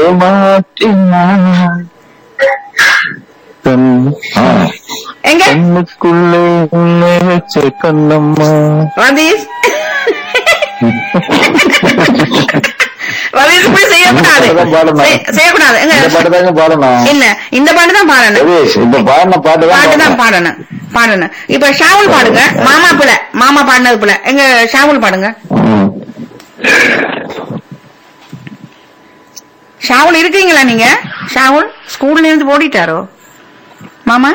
ஏமாற்றினாய் கண் ஆ, எங்க கண்ணுக்குள்ளே உன்னை வச்ச கண்ணம்மா ரதீஷ் ரதீஷ் இப்படி செய்யக்கூடாது இந்த பாட்டு தான் பாடணும். செய்- செய்யக்கூடாது எங்க இந்த பாட்டு தாங்க பாடணும் இல்ல இந்த பாட்டு தான் பாடணும் ரதீஷ் இந்த பாடின பாட்டு பாட்டு தான் தான் பாடணும் பாடணும் இப்ப ஷாவுல் பாடுங்க மாமா பிள்ளை மாமா பாடினது பிள்ளை எங்க ஷாவுல் பாடுங்க ம். ஷாவுல் இருக்கீங்களா நீங்க ஷாவுல் ஸ்கூல்ல இருந்து ஓடிட்டாரோ மாமா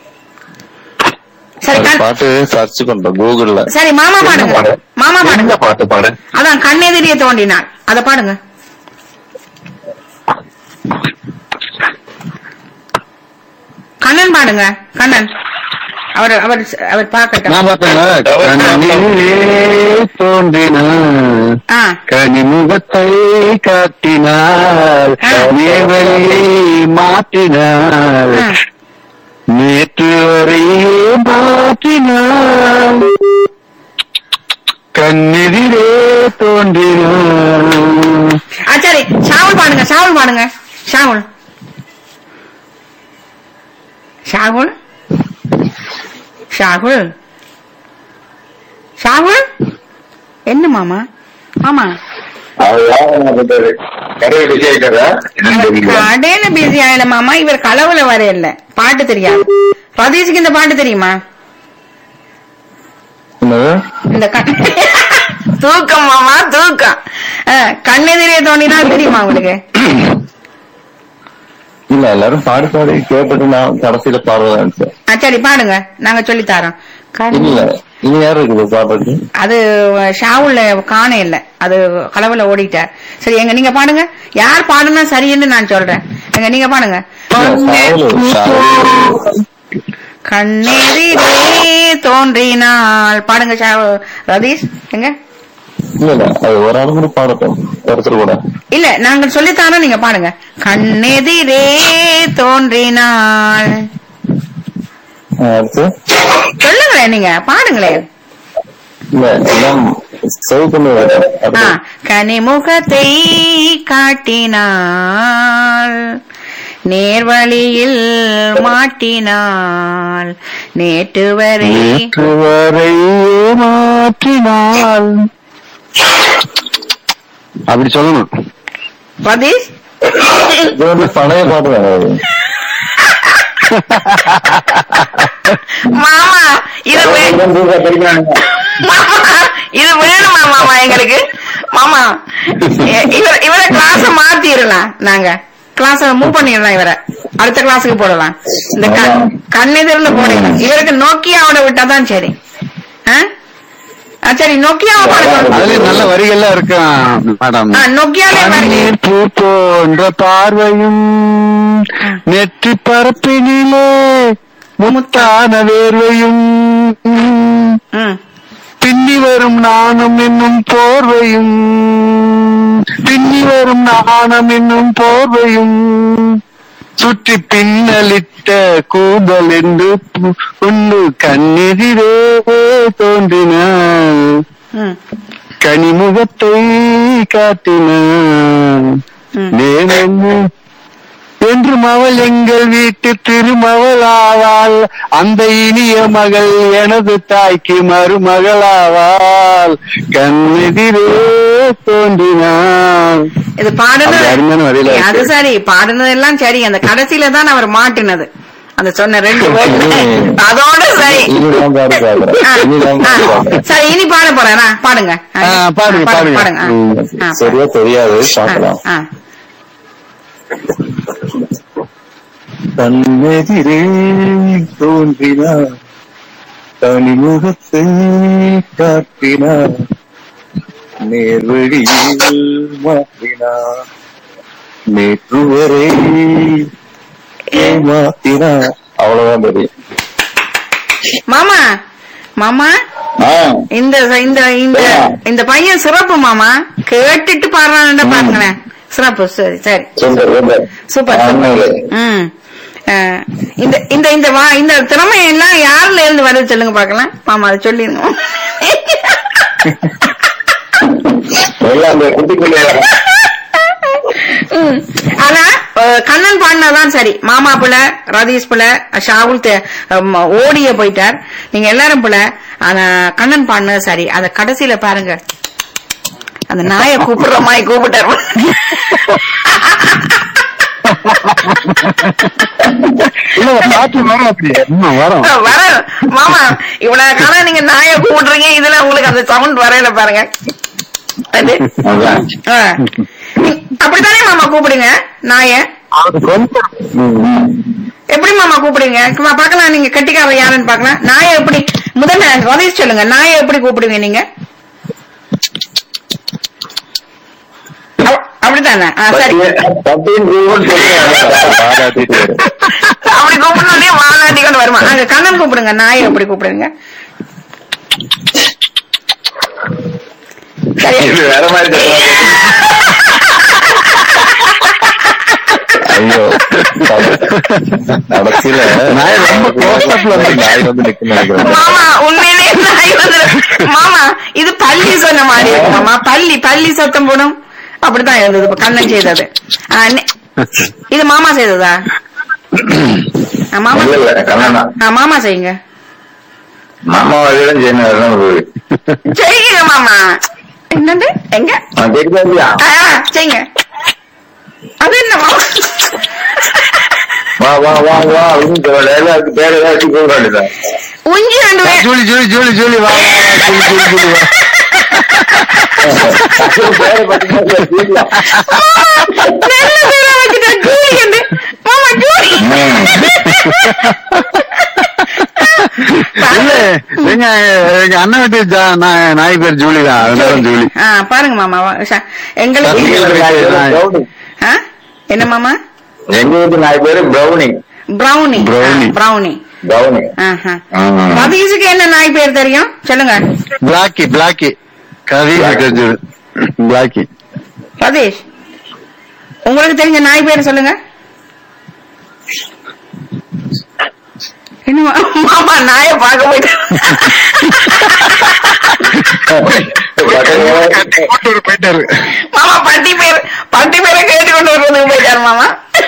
சரி அந்த கண்- பாட்டு சர்ச் பண்றேன் கூகுள்ல சரி மாமா பாடுங்க மாமா எந்த பாடுங்க பாட்டு பாடு அதான் கண்ணெதிரிய தோண்டினாள் அத பாடுங்க கண்ணன் பாடுங்க கண்ணன் அவர் அவர் அவர் பார்க்கட்டும் நான் பார்த்தேங்க கண்ணிலே தோன்றினாள் ஆ கனிமுகத்தை காட்டினாள் ஆ. நேவலியை மாற்றினாள் ஆ. நேற்று வரையே மாற்றினாள் கண்ணெதிரே தோன்றினாள் ஆ, சரி ஷாவுல் பாடுங்க ஷாவுல் பாடுங்க ஷாவுல் ஷாகுல் ஷாகுல் ஷாகுல் என்ன மாமா மாமா கடையில பிஸி ஆயில மாமா இவர் களவுல வர இல்ல பாட்டு தெரியாது ரதீஷுக்கு இந்த பாட்டு தெரியுமா என்னது? இந்த கண் தூக்கம் மாமா தூக்கம் அஹ், கண்ணெதிரே தோண்டினா தெரியுமா உங்களுக்கு இல்ல எல்லாரும் பாடி பாடி கேட்டுட்டு நான் கடைசியில பாடுவேன் நினைச்சேன். ஆ, சரி பாடுங்க நாங்க சொல்லி தரோம் கண் இல்ல இனி யார் இருக்குது பாடுறது அது ஷாவுல காண இல்ல அது களவுல ஓடிட்டார் சரி எங்க நீங்க பாடுங்க யார் பாடுனா சரின்னு நான் சொல்றேன் எங்க நீங்க பாடுங்க ஷாவுலு, ஷாவுலு. கண்ணெதிரே தோன்றினாள் பாடுங்க ஷாவு ரதீஷ் எங்க இல்ல இல்ல அது ஒரு ஆளு கூட பாடட்டும் ஒருத்தர் கூட இல்ல நாங்கள் சொல்லித்தாரோம் நீங்க பாடுங்க கண்ணெதிரே தோன்றினாள் ஆ, அடுத்து சொல்லுங்களேன் நீங்க பாடுங்களேன் இல்ல எல்லாம் சேவ் பண்ணி வைக்கிறேன். ஆ, அடுத்து. கனிமுகத்தை காட்டினாள் நேர்வழியில் மாட்டினாள் நேற்று வரை நேற்று வரை மாற்றினாள் அப்படி சொல்லணும் ரதீஷ் இது வந்து பழைய பாட்டு தான் அது. மாமா இது வே- மாமா இது வேணுமா மாமா எங்களுக்கு மாமா இ- இவர இவர கிளாஸ் மாத்திரலாம் நாங்க கிளாஸ் மூவ் பண்ணிடலாம் இவரை அடுத்த கிளாஸுக்கு போடலாம் இந்த க- கண்ணெதிரில் போடலாம் இவருக்கு நோக்கியாவோட விட்டாதான் சரி ஆ? ஆ, சரி நோக்கியாவை பாடுங்க அதுல நல்ல வரிகள்லாம் இருக்கும் மேடம் ஆ, நோக்கியாலே பாருங்க கண்ணீர் பூ போன்ற பார்வையும் நெற்றி பரப்பினிலே முத்தான வேர்வையும் ம் பின்னி வரும் நாணம் என்னும் போர்வையும் பின்னி வரும் நாணம் என்னும் போர்வையும் சுற்றி பின்னலிட்ட கூந்தல் என்று பு- உன்னு கண்ணெதிரே தோன்றினாள் ம் கனிமுகத்தை காட்டினான் ம். நேனென்ன என்றும் அவள் எங்கள் வீட்டு திருமகள் ஆவாள் அந்த இனிய மகள் எனது தாய்க்கு மருமகளாவாள் கண்ணெதிரே தோன்றினான் இது பாடுனது அப்படி அருமையான வரியில இருக்கு. அது சரி பாடுனதெல்லாம் சரி அந்த கடைசியில தான் அவர் மாட்டினது அந்த சொன்ன ரெண்டு word. அதோட சரி இனிதான் பாடு ஆ, பாக்குறேன் இனிதான் பாடு ஆ, பாக்குறேன் சரி இனி பாட போறேன் ஆ, பாடுங்க ஆ, ஆ, பாடுங்க பாடுங்க பாடுங்க ஆ, ம், ஆ, சரியா தெரியாது பார்க்கலாம் ஆ, கண்ணெதிரே தோன்றினார் தனிமுகத்தை காட்டினார் நேர்வழியில் மாற்றினார் நேற்று வரை ஏமாத்தினார் அவ்வளவுதான் தெரியும் மாமா மாமா ஆ, இந்த இந்த இந்த இந்த பையன் சிறப்பு மாமா கேட்டுட்டு பாடுறான்னு பாருங்களேன் சிறப்பு சரி சரி சூப்பர் சூப்பர் சூப்பர் ஆமாங்க. ம் அஹ், இந்த இந்த இந்த வா இந்த திறமை எல்லாம் யாருல இருந்து வருது சொல்லுங்க பாக்கலாம் மாமா அதை சொல்லிருங்க எல்லாம் அந்த குட்டிக்குள்ளே ம். ஆனா அஹ், கண்ணன் பாடினதான் சரி மாமா பிள்ளை ரதீஷ் பிள்ளை ஷாகுல் தே- அம், ஓடிய போயிட்டார் நீங்க எல்லாரும் பிள்ளை ஆனா கண்ணன் பாடினது சரி அத கடைசியில பாருங்க அந்த நாயை கூப்பிடுற மாதிரி கூப்பிட்டாரு இல்ல பாட்டு வரும் அப்படி இன்னும் வரும் வர மாமா இவ்வளவு காலம் நீங்க நாயை கூப்பிடுறீங்க இதுல உங்களுக்கு அந்த சவுண்ட் வரையில பாருங்க அது அதான் ஆ. நீ- அப்படித்தானே மாமா கூப்பிடுங்க நாய அது கொஞ்சம் எப்படி மாமா கூப்பிடுங்க சும்மா பார்க்கலாம் நீங்க கட்டிக்காரர் யாருன்னு பார்க்கலாம் நாயை எப்படி முதல்ல ரதீஷ் சொல்லுங்க நாயை எப்படி கூப்பிடுவீங்க நீங்க அவ- அப்படித்தானே ஆ, சரி பட்டியின் கூப்பிட்டு சொல்லுங்க. பாராட்டிட்டு வரும். அப்படி கூப்பிடணும் வாழாட்டி கொண்டு வருமா அங்க கண்ணன் கூப்பிடுங்க நாயை எப்படி கூப்பிடுங்க சரி. இது வேற மாதிரி தெரியாது. ஐயோ கடைசியில நாய் ரொம்ப close up-ல இருக்கு. நாய் வந்து நிக்கணும் நினைக்கிறேன் மாமா உண்மையிலேயே நாய் வந்து மாமா இது பள்ளி சொன்ன மாதிரி இருக்கு மாமா பள்ளி பள்ளி சத்தம் போடும் அப்படித்தான் இருந்தது இப்ப கண்ணன் செய்தது ஆ, நெ- இது மாமா செய்ததா ஆ, மாமா இல்ல இல்ல கண்ணனா ஆ, மாமா செய்யுங்க மாமா வழியிடம் செய்யணும் அதுதான் ஒரு வழி. செய்யுங்க மாமா என்னது எங்க ஆ, கேக்குதா இல்லையா? ஆ, செய்யுங்க அது என்ன மாமா வா வா வா வா அப்படின்னு dialogue பேர் ஏதாச்சும் கூப்பிட வேண்டியதா உஞ்சி ரெண்டு பேர் ஜூலி ஜூலி ஜூலி ஜூலி வா வா, வா, ஜூலி ஜூலி ஜூலி வா பேரை பார்த்தீங்கன்னா தெரியல. நல்ல பேரா வச்சுட்டா ஜூலி என்று மாமா ஜூலி இல்ல எங்க எங்க அண்ணன் வீட்டு ஜா- நாய் நாய் பேர் ஜூலி தான் அதனால ஜூலி ஆ, பாருங்க மாமா வா, ஷா- எங்களுக்கு எங்க வீட்டு நாய் பேரு brownie. ஆ? என்ன மாமா எங்க வீட்டு நாய் பேரு Brownie Brownie Brownie. Brownie Brownie ஆஹா. ஆமா. ரதீஷுக்கு என்ன நாய் பேர் தெரியும் சொல்லுங்க Blackie Blackie Kavi Julie Blackie Rathish உங்களுக்கு தெரிஞ்ச நாய் பேர் சொல்லுங்க என்ன மா- மாமா நாயை பார்க்க போயிட்டு போட்டு போயிட்டாரு மாமா பட்டி பேர் பட்டி பேரை கேட்டு கொண்டு வர்றதுக்கு போயிட்டாரு மாமா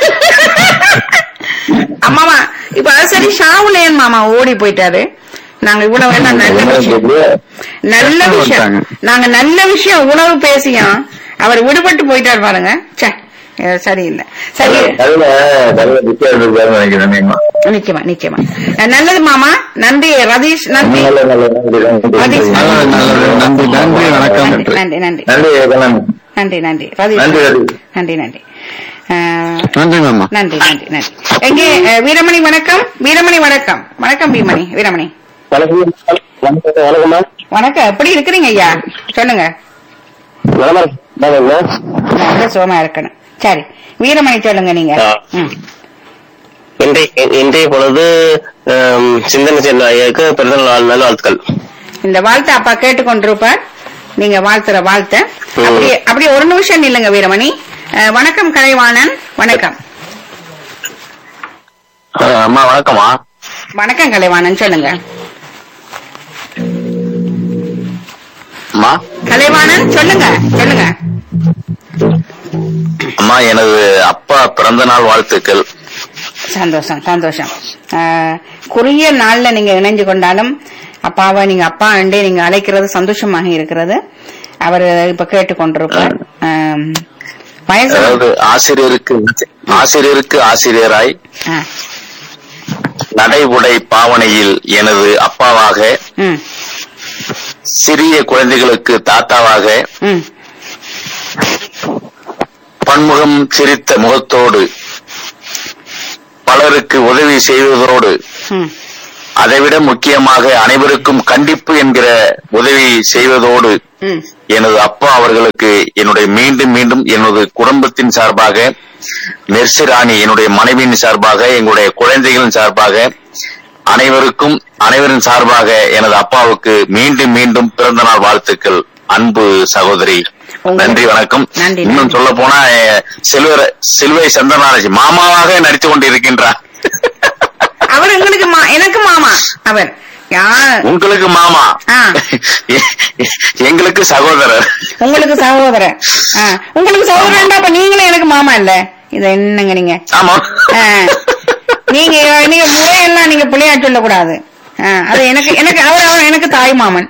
அம்மாமா இப்ப அது சரி ஷாவுலேன் மாமா ஓடி போயிட்டாரு நாங்க இவ்வளவு எல்லாம் நல்ல விஷயம் நல்ல கஷ்டம் விஷயம் வந்துட்டாங்க. நாங்க நல்ல விஷயம் உணவு பேசியும் அவர் விடுபட்டு போயிட்டார் பாருங்க ச்சே இது சரியில்லை சரி அதுல நிறைய புத்தகம் இருக்காருன்னு நினைக்கிறேன் நீங்க. நிச்சயமா நிச்சயமா அஹ் நல்லது மாமா நன்றி ரதீஷ் நன்றி நல்ல நல்ல நன்றி நன்றி நல்லது நல்லது நன்றி நன்றி வணக்கம் நன்றி நன்றி நன்றி நன்றி கண்ணன். நன்றி நன்றி ரதீஷ் நன்றி ரவி நன்றி நன்றி அஹ், நன்றி மாமா நன்றி நன்றி நன்றி எங்கே அஹ், வீரமணி வணக்கம் வீரமணி வணக்கம் வணக்கம் வீரமணி வீரமணி வணக்கம் வணக்கம்மா வணக்கம் எப்படி இருக்கிறீங்க ஐயா சொல்லுங்க நலமா இருக்கீங்களா? நல்ல சுகமா இருக்கணும் சரி வீரமணி சொல்லுங்க நீங்க ஆ. ம். இன்றைய இன்றைய பொழுது ஆம், சிந்தனை சென்ற ஐயாவுக்கு பிறந்த நாள் நல்ல வாழ்த்துக்கள் இந்த வாழ்த்தை அப்பா கேட்டுக்கொண்டிருப்பார் நீங்க வாழ்த்துற வாழ்த்த அப்படியே அப்படியே ஒரு நிமிஷம் நில்லுங்க வீரமணி அஹ், வணக்கம் கலைவாணன் வணக்கம் அம்மா வணக்கம்மா வணக்கம் கலைவாணன் சொல்லுங்க அம்மா கலைவாணன் சொல்லுங்க சொல்லுங்க அம்மா எனது அப்பா பிறந்த நாள் வாழ்த்துக்கள் சந்தோஷம் சந்தோஷம் அஹ், குறுகிய நாள்ல நீங்க இணைஞ்சு கொண்டாலும் அப்பாவை நீங்க அப்பா அண்டே நீங்க அழைக்கிறது சந்தோஷமாக இருக்கிறது அவர் இப்ப கேட்டுக்கொண்டிருப்பார் அஹ், வயசு அதாவது ஆசிரியருக்கு ஆசிரியருக்கு ஆசிரியராய் ஆ, நடைமுறை பாவனையில் எனது அப்பாவாக ம் சிறிய குழந்தைகளுக்கு தாத்தாவாக ம் பன்முகம் சிரித்த முகத்தோடு பலருக்கு உதவி செய்வதோடு ம் அதைவிட முக்கியமாக அனைவருக்கும் கண்டிப்பு என்கிற உதவி செய்வதோடு ம் எனது அப்பா அவர்களுக்கு என்னுடைய மீண்டும் மீண்டும் எனது குடும்பத்தின் சார்பாக மெர்சி ராணி என்னுடைய மனைவியின் சார்பாக எங்களுடைய குழந்தைகளின் சார்பாக அனைவருக்கும் அனைவரின் சார்பாக எனது அப்பாவுக்கு மீண்டும் மீண்டும் பிறந்த நாள் வாழ்த்துக்கள் அன்பு சகோதரி உங்களுக்கு- நன்றி வணக்கம் நன்றி, இன்னும் நன்றி. சொல்ல போனா செல்வர் சிலுவை சந்திரநாராஜி மாமாவாக நடித்துக் கொண்டு இருக்கின்றார் அவர் எங்களுக்கு மா- எனக்கு மாமா அவர் யா உங்களுக்கு மாமா ஆ. எ- எங்களுக்கு சகோதரர் உங்களுக்கு சகோதரன் ஆ, உங்களுக்கு சகோதரன்டா அப்ப நீங்களும் எனக்கு மாமா இல்ல இது என்னங்க நீங்க ஆமா ஆ, நீங்க நீங்க முறையெல்லாம் நீங்க பிள்ளையா சொல்லக்கூடாது ஆ, அது எனக்கு எனக்கு அவர் அவர் எனக்கு தாய் மாமன்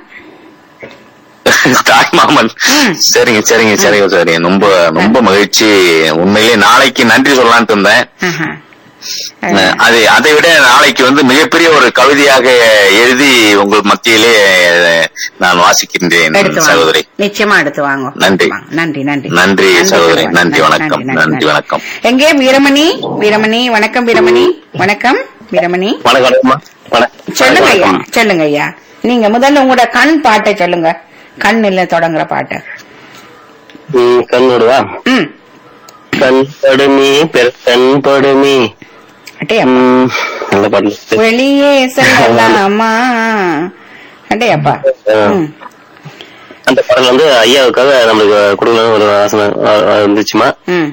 தாய் மாமன் ம். சரிங்க சரிங்க சரிங்க சரிங்க ரொம்ப ரொம்ப மகிழ்ச்சி உண்மையிலேயே நாளைக்கு நன்றி சொல்லலான்ட்டு இருந்தேன் ஆஹா. அஹ் அது அதை விட நாளைக்கு வந்து மிகப்பெரிய ஒரு கவிதையாக எழுதி உங்கள் மத்தியிலே அஹ், நான் வாசிக்கின்றேன் எடுத்து வாங்க சகோதரி நிச்சயமா எடுத்து வாங்க நன்றி. வாங்க. நன்றி நன்றி நன்றி சகோதரி சகோதரி. நன்றி வணக்கம் நன்றி வணக்கம் எங்கே வீரமணி வீரமணி வணக்கம் வீரமணி வணக்கம் வீரமணி வணக்கம் வணக்கம் சொல்லுங்க ஐயா சொல்லுங்க ஐயா நீங்க முதல்ல உங்களோட கண் பாட்டை சொல்லுங்க கண்ணுல தொடங்குற பாட்டு ம், கண்ணோடுவா ம் கண் படுமி பெருக்கண் படுமி அட்டையா ம், நல்ல பாடல் வெளியே செல்லலாமா அட்டையாப்பா ம் அந்த பாடல் வந்து ஐயாவுக்காக நம்மளுக்கு கொடுக்கணும் ஒரு ஆசனை அஹ், அஹ், இருந்துச்சுமா ம்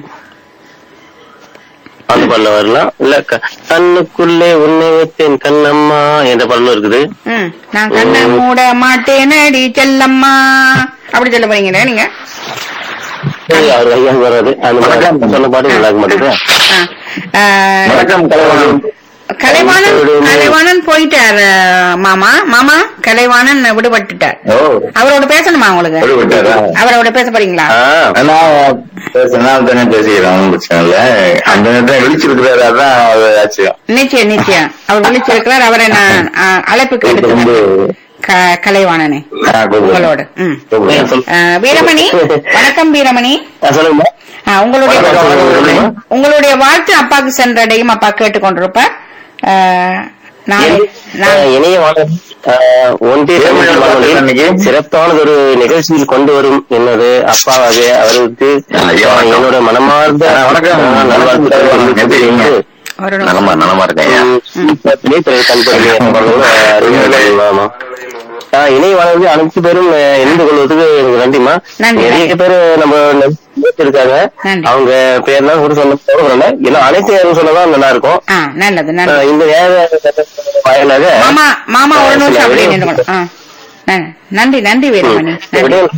அந்த பாடல வரலாம் இல்ல க- கண்ணுக்குள்ளே உன்னை வைத்தேன் கண்ணம்மா என்ற பாடலும் இருக்குது ம் நான் கண்ணை மூட மாட்டேனடி செல்லம்மா அப்படி சொல்ல போறீங்களே நீங்க அவர் ஐயா வராது அந்த மாதிரி சொன்ன பாட்டு நல்லா இருக்க மாட்டேங்குது ஆ. ஆ, வணக்கம் கலைவாணன் கலைவாணன் கலைவாணன் போயிட்டார் மாமா மாமா கலைவாணன் விடுபட்டுட்டார் ஓ அவரோட பேசணுமா உங்களுக்கு விடுபட்டாரா? அவரோட பேச போறீங்களா நான் பேசினா தானே பேசிக்கிறேன் ஒன்றும் பிரச்சனை இல்ல அந்த நேரத்தில் விழிச்சிருக்கிறாரு அதான் அது ஆச்சரியம் நிச்சயம் நிச்சயம் அவர் விழிச்சிருக்கிறார் அவரை நான் ஆ, அழைப்புக்கு எடுத்து க- கலைவாணனே உங்களோட ம் ஆ, வீரமணி வணக்கம் வீரமணி சொல்லுங்க ஆ, உங்களுடைய வணக்கம், வணக்கம். உங்களுடைய வாழ்த்து அப்பாக்கு சென்றடையும் அப்பா கேட்டுக்கொண்டிருப்பார் ஆ, நாளை நான் இணைய வானொலி ஆஹ், ஒன்றிய தமிழ் வானொலி சிறப்பானது ஒரு நிகழ்ச்சியில் கொண்டு வரும் என்னது அப்பாவாக அவருக்கு ஐயா, ஆஹ், வணக்கம். என்னோட மனமார்ந்த வணக்கம். ஆஹ், நல்வாழ்த்துக்களை எப்படி இருக்கீங்க? தெரிவித்து, அவரோட நலமா நலமா இருக்கேன் ஐயா உம், பிறகு கண்படுமே பாடலோட அறிமுகம் ஆமா. ஆஹ், இணைய வானொலி அனைத்து பேரும் ஆஹ், இணைந்து கொள்வதற்கு எனக்கு நன்றிமா நன்றி. நிறைய பேர் நம்ம இருக்காங்க நன்றி. அவங்க பேர்லாம் கூட சொல்ல போறதில்ல ஏன்னா அனைத்து யாரும் சொல்லதான் நல்லா இருக்கும் ஆ நல்லது நல்லது ஆஹ், இந்த நேர வாயிலாக மாமா மாமா ஒரு சில நிமிஷம் அப்படியே விடயம் நின்றுக்கணும் ஆ. ந- நன்றி நன்றி வீரமணி நன்றி விடயம்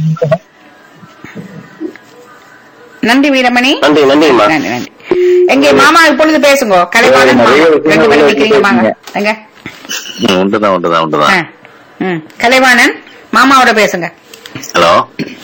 நன்றி வீரமணி நன்றி நன்றிம்மா நன்றி நன்றி எங்க மாமா இப்பொழுது பேசுங்க கலைவாணன் நிறைய மாமா. விஷயங்கள் ரெண்டு பேரும் வச்சு நிக்கிறீங்க வாங்க பேசுங்க. எங்க ம், உண்டுதான் உண்டுதான் ஆ. உண்டுதான் ம் கலைவாணன் மாமாவோட பேசுங்க ஹலோ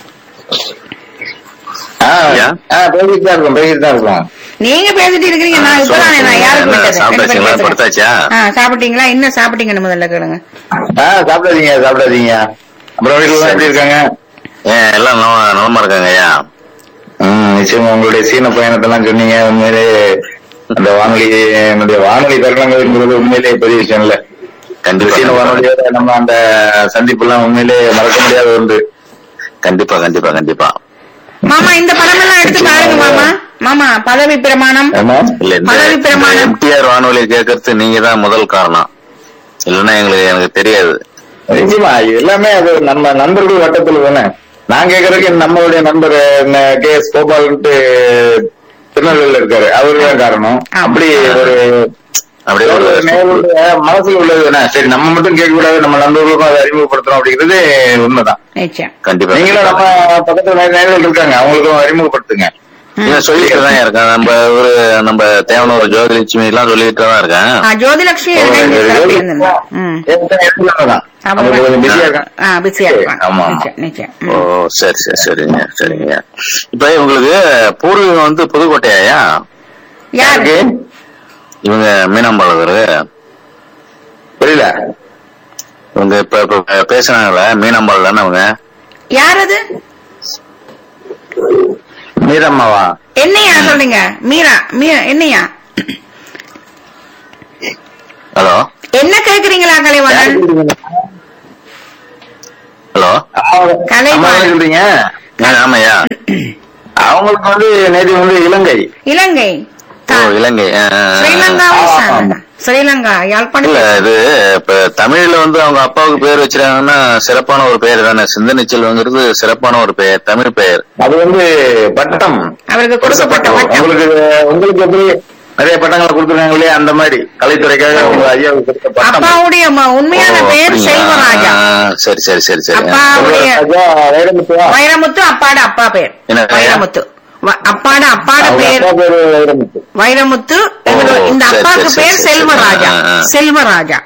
ஐயா? பேசிட்டு தான் இருக்கோம் பேசிட்டு தான் இருக்கோம் நீங்க பேசிட்டு இருக்கிறீங்க நான் இப்பதானே நான் யாருக்கு என்ன, விட்டது ரெண்டு பேரும் சாப்பிட்டாச்சுங்களா? பேசுங்க. படுத்தாச்சா? ஆ சாப்பிட்டீங்களா என்ன சாப்பிட்டீங்கன்னு முதல்ல கேளுங்க ஆ சாப்பிடாதீங்க சாப்பிடாதீங்க அப்புறம் வீட்டுல எல்லாம் எப்படி இருக்காங்க ஏன் எல்லாம் நலமா நலமா இருக்காங்க ஐயா ம் நிச்சயமா உங்களுடைய சீன பயணத்தெல்லாம் சொன்னீங்க உண்மையிலே அந்த வானொலி என்னுடைய வானொலி தருணங்கிறது உண்மையிலே பெரிய விஷயம் இல்ல கண்டிப்பா சீன வானொலியோட நம்ம அந்த சந்திப்பு எல்லாம் உண்மையிலே மறக்க முடியாத ஒன்று கண்டிப்பா கண்டிப்பா கண்டிப்பா மாமா இந்த படம் எல்லாம் எடுத்து பாருங்க மாமா மாமா பதவி பிரமாணம் ஆமா இல்ல இந்த பதவி பிரமாணம். எம்டிஆர் வானொலி கேட்கறது நீங்க தான் முதல் காரணம் இல்லைன்னா எங்களுக்கு எனக்கு தெரியாது நிச்சயமா இது எல்லாமே அது நம்ம நண்பர்கள் வட்டத்துல தானே நான் கேக்குறதுக்கு நம்மளுடைய நண்பர் கே எஸ் கோபால்ன்ட்டு திருநெல்வேலியில இருக்காரு அவரு தான் காரணம் ஆமா. அப்படி ஒரு அப்படியே ஒரு ஒரு நேயர்களுடைய மனசுல உள்ளது தானே சரி நம்ம மட்டும் கேட்க கூடாது நம்ம நண்பர்களுக்கும் அதை அறிமுகப்படுத்தணும் அப்படிங்கிறது உண்மைதான் நிச்சயம் கண்டிப்பா நீங்களும் நம்ம பக்கத்துல நிறைய நேயர்கள் இருக்காங்க அவங்களுக்கும் அறிமுகப்படுத்துங்க ம். நான் சொல்லிட்டு தான் இருக்கேன் நம்ம ஒரு நம்ம தேவனூர் ஜோதிலட்சுமி எல்லாம் சொல்லிட்டு தான் இருக்கேன் ஆ, ஜோதிலட்சுமி இணைந்து சிறப்பு இருந்திருந்தா. ம் தான் அவங்க கொஞ்சம் பிஸியா இருக்காங்க ஆ, பிஸியா இருப்பாங்க ஆமா. நிச்சயம் நிச்சயம் ஓ ம். சரி சரி சரிங்க சரிங்க இப்ப உங்களுக்கு பூர்வீகம் வந்து புதுக்கோட்டையா யாரு இவங்க மீனாம்பாளர் புரியல இவங்க இப்ப இப்ப பேசுனாங்கல்ல மீனாம்பாள் தானே அவங்க யார் அது மீரம்மாவா என்னையா சொல்றீங்க மீரா மீரா என்னையா ஹலோ என்ன கேக்குறீங்களா கலைவாணன் ஹலோ கலைவாணன். அம்மா என்ன சொல்றீங்க ஆமாய்யா அவங்களுக்கு வந்து நேற்று வந்து இலங்கை இலங்கை ஓ தா- இலங்கை ஆ, ஆ, ஆ. ஸ்ரீலங்காவும் ஆமா, சார். ஆமா. ஸ்ரீலங்கா இல்ல யாழ்ப்பாணம் இது இப்ப தமிழ்ல வந்து அவங்க அப்பாவுக்கு பேர் வச்சிருக்காங்கன்னா சிறப்பான ஒரு பெயர் தானே சிந்தனை செல்வங்கிறது சிறப்பான ஒரு பெயர் தமிழ் பெயர் அது வந்து பட்டம் அவருக்கு கொடுக்கப்பட்ட பட்டம் உங்களுக்கு உங்களுக்கு எப்படி நிறைய பட்டங்களை கொடுத்துருக்காங்க இல்லையா அந்த மாதிரி கலைத்துறைக்காக உங்க ஐயாவுக்கு கொடுத்த பட்டம் அப்பாவுடைய ம- உண்மையான ஓ, பேர் அப்படிங்களா? செல்வராஜா ஆ, சரி சரி சரி சரி அப்பா அவருடைய ஐயா, வைரமுத்துவா? வைரமுத்து அப்பாட அப்பா பேர் என்ன? வைரமுத்து வ- அப்பாட அப்பாட அவங்க பேர் அப்பா பேரு வைரமுத்து வைரமுத்து எங்களோட- ஓ, இந்த சரி, அப்பாவுக்கு சரி, பேர் சரி, சரி. செல்வராஜா ஆ, ஆ. செல்வராஜா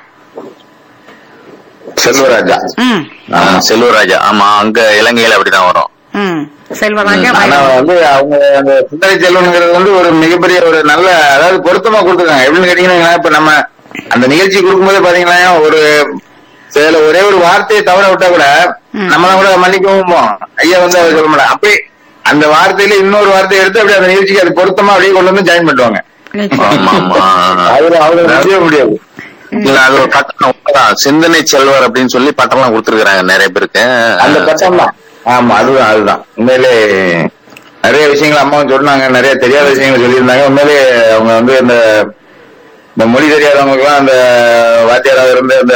செல்வராஜா ம் ஆ, செல்வராஜா ஆமா அங்க இலங்கையில அப்படிதான் வரும் ம் செல்வராஜா ஆனா வைரமுத்து வந்து அவங்க அந்த சுந்தரி செல்வனுங்கிறது வந்து ஒரு மிகப்பெரிய ஒரு நல்ல அதாவது பொருத்தமா கொடுத்துருக்காங்க எப்படின்னு கேட்டீங்கன்னா இப்ப நம்ம அந்த நிகழ்ச்சி கொடுக்கும்போது பாத்தீங்கன்னா ஒரு சில ஒரே ஒரு வார்த்தையை தவற விட்டா கூட ம். நம்மளாம் கூட மன்னிக்கவும் போம். ஐயா வந்து அதை சொல்ல மாட்டாங்க அப்படியே அந்த வார்த்தையில இன்னொரு வார்த்தையை எடுத்து அப்படியே அந்த நிகழ்ச்சிக்கு அது பொருத்தமா அப்படியே கொண்டு வந்து ஜாயின் பண்ணுவாங்க நிச்சயம். ஆமா ஆமா அதுல அவங்க முடிய முடியாது இல்ல அது ஒரு பட்டம் உண்மைதான். சிந்தனை செல்வர் அப்படின்னு சொல்லி பட்டம்லாம் கொடுத்துருக்காங்க நிறைய பேருக்கு அந்த பட்டம் தான் ஆமா அதுதான் அதுதான் உண்மையிலே நிறைய விஷயங்கள் அம்மாவும் சொன்னாங்க நிறைய தெரியாத விஷயங்கள் சொல்லியிருந்தாங்க உண்மையிலே அவங்க வந்து இந்த இந்த மொழி தெரியாதவங்களுக்கு எல்லாம் அந்த வாத்தியாராக இருந்த அந்த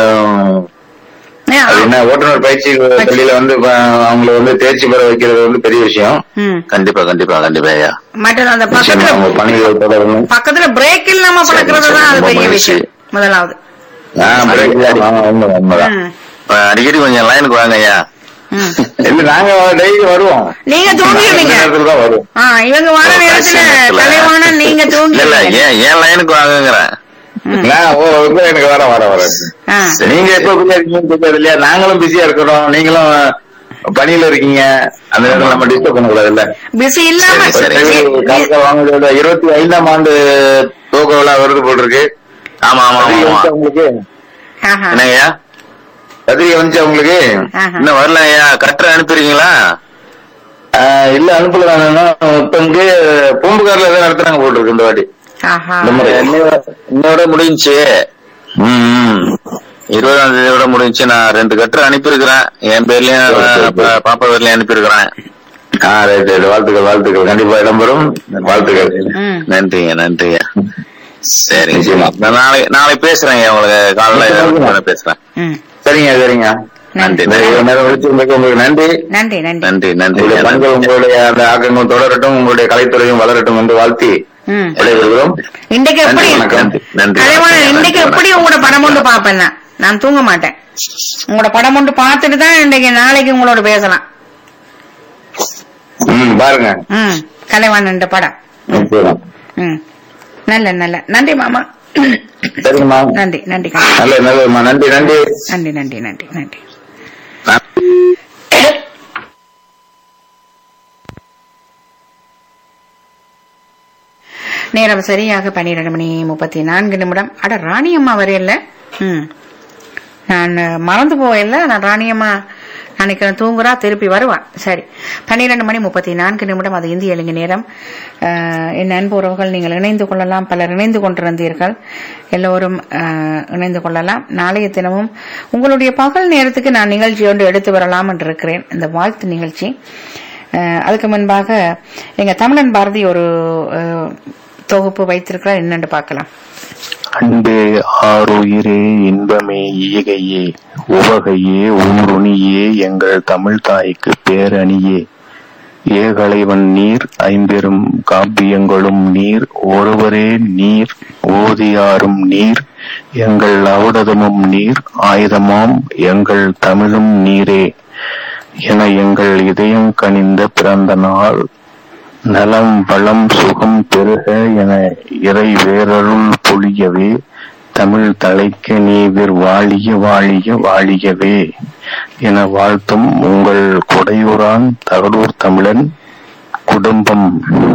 ஏ, அது என்ன ஓட்டுநர் பயிற்சி பள்ளியில வந்து இப்ப அவங்களை வந்து தேர்ச்சி பெற வைக்கிறது வந்து பெரிய விஷயம் ம். கண்டிப்பா கண்டிப்பா கண்டிப்பா ஐயா மற்றது அந்த நிச்சயமா அவங்க பக்கத்துல பணிகள் தொடரணும் பக்கத்துல பிரேக் இல்லாம சரி, பழக்கிறது சரி, தான் அது ரொம்ப பெரிய மகிழ்ச்சி. விஷயம் முதலாவது ஆஹ் break தான். ஆமா, உண்மைதான், உண்மைதான். ம். அஹ் அடிக்கடி கொஞ்சம் லைனுக்கு வாங்க ஐயா ம். இல்ல நாங்க டெய்லி வருவோம் நீங்க தூங்கிடுவீங்க நேரத்துல தான் வருவோம் ஆ, இவங்க வர ஓ, நேரத்துல கடைசி நேரத்துல. தலைவான நீங்க இல்ல இல்ல தூங்கிடுவீங்க ஏன் ஏன் லைனுக்கு வாங்குங்கிறேன் நான் ஓ இப்ப எனக்கு வர வர வர ஆ. நீங்க எப்ப பிஸியா இருக்கீங்கன்னு தெரியாது இல்லையா நாங்களும் பிஸியா இருக்கிறோம் நீங்களும் பணியில இருக்கீங்க அந்த நேரத்துல நம்ம டிஸ்டர்ப் பண்ணக்கூடாது இல்ல பிஸி இல்லாம சரி, சரி. வாங்குறதோட இருபத்தி ஐந்தாம் ஆண்டு துவக்க விழா வருது போல் இருக்கு ஆமா ஆமா ஆமா பத்திரிகை ஆமா வந்துச்சா உங்களுக்கு ஆஹா. என்னங்கய்யா பத்திரிகை வந்துச்சா உங்களுக்கு ஆஹா. இன்னும் வரல ஐயா கட்டுரை அனுப்பிடுறீங்களா ஆஹ் இல்ல அனுப்பல தானே இப்ப பூம்புகார்ல ஏதோ நடத்துறாங்க போல் இருக்கு இந்த வாட்டி ஆஹா. இந்த முறை இன்னோட முடிஞ்சுச்சு ம் இருபதாம் தேதியோட முடிஞ்சுச்சு நான் ரெண்டு கட்டுரை அனுப்பியிருக்கிறேன் என் பேர்லயும் சரி, சரி, சரி. பா- பாப்பா பேர்லயும் அனுப்பியிருக்கிறேன் ஆ ரைட் ரைட் வாழ்த்துக்கள் வாழ்த்துக்கள் கண்டிப்பா இடம்பெறும் வாழ்த்துக்கள் ம். நன்றிங்க நன்றிங்க சரிங்க நிச்சயமா. நான் நாளை நாளைக்கு பேசுறேங்க உங்களுக்கு காலைல பேசுறேன் ம். சரிங்க சரிங்க நன்றி இந்த இவ்வளவு நேரம் விழிச்சிருந்ததுக்கு உங்களுக்கு நன்றி நன்றி நன்றி நன்றி நன்றி உங்களுடைய பண்புகள் உங்களுடைய அந்த ஆக்கங்கள் தொடரட்டும் உங்களுடைய கலைத்துறையும் வளரட்டும் என்று வாழ்த்தி ம். விடைபெறுகிறோம் இன்றைக்கு எப்படி நன்றி, வணக்கம். நன்றி தலைவான நன்றி, இன்றைக்கு நன்றி, எப்படி உங்களோட படம் ஒன்று பாப்பேன் நான். நான் தூங்க மாட்டேன் உங்களோட படம் ஒன்று பார்த்துட்டு தான் இன்றைக்கு நாளைக்கு உங்களோட பேசலாம் ம் பாருங்க ம் கலைவாணன் படம் ம். நிச்சயம். ம் நல்ல நல்ல நன்றி மாமா சரிங்கம்மா நன்றி நன்றி கலை. நல்ல நல்லதும்மா நன்றி நன்றி நன்றி நன்றி நன்றி நன்றி நேரம் சரியாக பன்னிரண்டு மணி முப்பத்தி நான்கு நிமிடம் அட ராணியம்மா வரையில ம் நான் மறந்து போயில்ல நான் ராணியம்மா அன்னைக்கு தூங்குறா திருப்பி வருவா சரி பன்னிரண்டு மணி முப்பத்தி நான்கு நிமிடம் அது இந்திய இலங்கை நேரம் அஹ், என் அன்பு உறவுகள் நீங்கள் இணைந்து கொள்ளலாம் பலர் இணைந்து கொண்டிருந்தீர்கள் எல்லோரும் அஹ், இணைந்து கொள்ளலாம் நாளைய தினமும் உங்களுடைய பகல் நேரத்துக்கு நான் நிகழ்ச்சி ஒன்று எடுத்து வரலாம் என்று இருக்கிறேன் இந்த வாழ்த்து நிகழ்ச்சி அஹ், அதுக்கு முன்பாக எங்க தமிழன் பாரதி ஒரு அஹ், தொகுப்பு வைத்திருக்கிறார் என்னன்னு பார்க்கலாம் அன்பே ஆருயிரே இன்பமே ஈகையே உவகையே ஊருணியே எங்கள் தமிழ் தாய்க்கு பேரணியே ஏகலைவன் நீர் ஐம்பெரும் காப்பியங்களும் நீர் ஒருவரே நீர் ஓதியாரும் நீர் எங்கள் அவடதமும் நீர் ஆயுதமாம் எங்கள் தமிழும் நீரே என எங்கள் இதயம் கனிந்த பிறந்த நாள் நலம் வளம் சுகம் பெருக என இறை வேரருள் பொழியவே தமிழ் தலைக்க நீவிர் வாழிய வாழிய வாழியவே என வாழ்த்தும் உங்கள் கொடையூரான் தகடூர் தமிழன் குடும்பம்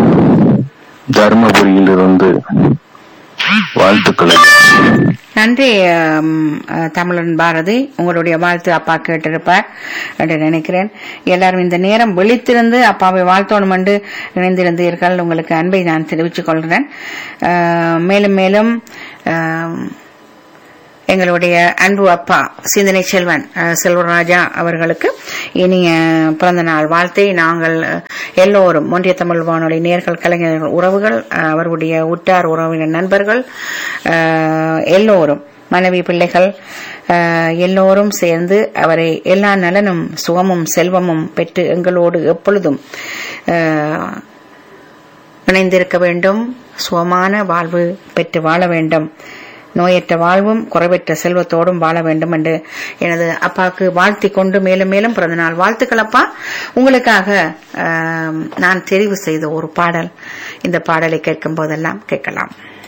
தர்மபுரியிலிருந்து வாழ்த்துக்களை நன்றி ஆம், அஹ், தமிழன் பாரதி உங்களுடைய வாழ்த்து அப்பா கேட்டிருப்பார் என்று நினைக்கிறேன் எல்லாரும் இந்த நேரம் விழித்திருந்து அப்பாவை வாழ்த்தோணும் என்று இணைந்திருந்தீர்கள் உங்களுக்கு அன்பை நான் தெரிவித்துக் கொள்கிறேன் அஹ், மேலும் மேலும் ஆம், எங்களுடைய அன்பு அப்பா சிந்தனை செல்வன் அஹ், செல்வராஜா அவர்களுக்கு இனிய பிறந்த நாள் வாழ்த்தை நாங்கள் அஹ், எல்லோரும் ஒன்றிய தமிழ் வானொலி நேர்கள் கலைஞர்கள் உறவுகள் அஹ், அவருடைய உற்றார் உறவினர் நண்பர்கள் அஹ், எல்லோரும் மனைவி பிள்ளைகள் அஹ், எல்லோரும் சேர்ந்து அவரை எல்லா நலனும் சுகமும் செல்வமும் பெற்று எங்களோடு எப்பொழுதும் அஹ், இணைந்திருக்க வேண்டும் சுகமான வாழ்வு பெற்று வாழ வேண்டும் நோயற்ற வாழ்வும் குறைவற்ற செல்வத்தோடும் வாழ வேண்டும் என்று எனது அப்பாவுக்கு வாழ்த்தி கொண்டு மேலும் மேலும் பிறந்த நாள் வாழ்த்துக்கள் அப்பா உங்களுக்காக ஆம், நான் தெரிவு செய்த ஒரு பாடல் இந்த பாடலை கேட்கும் போதெல்லாம் கேட்கலாம்